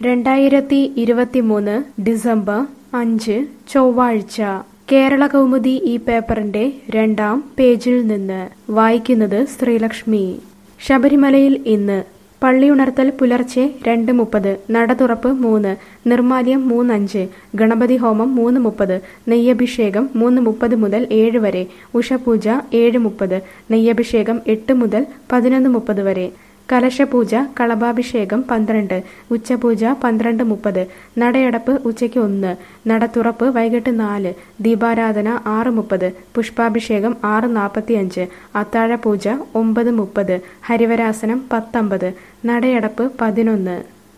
രണ്ടായിരത്തി ഇരുപത്തിമൂന്ന് ഡിസംബർ അഞ്ച് ചൊവ്വാഴ്ച കേരള കൗമുദി ഈ പേപ്പറിന്റെ രണ്ടാം പേജിൽ നിന്ന് വായിക്കുന്നത് ശ്രീലക്ഷ്മി ശബരിമലയിൽ ഇന്ന് പള്ളിയുണർത്തൽ പുലർച്ചെ രണ്ട് മുപ്പത് നട തുറപ്പ് മൂന്ന് നിർമാല്യം മൂന്നഞ്ച് ഗണപതി ഹോമം മൂന്ന് മുപ്പത് നെയ്യഭിഷേകം മൂന്ന് മുപ്പത് മുതൽ ഏഴ് വരെ ഉഷപൂജ ഏഴ് മുപ്പത് നെയ്യഭിഷേകം എട്ട് മുതൽ പതിനൊന്ന് മുപ്പത് വരെ കലശപൂജ കളഭാഭിഷേകം പന്ത്രണ്ട് ഉച്ചപൂജ പന്ത്രണ്ട് മുപ്പത് നടയടപ്പ് ഉച്ചയ്ക്ക് ഒന്ന് നട തുറപ്പ് വൈകിട്ട് നാല് ദീപാരാധന ആറ് മുപ്പത് പുഷ്പാഭിഷേകം ആറ് നാൽപ്പത്തിയഞ്ച് അത്താഴപൂജ ഒമ്പത് മുപ്പത് ഹരിവരാസനം പത്തമ്പത് നടയടപ്പ് പതിനൊന്ന്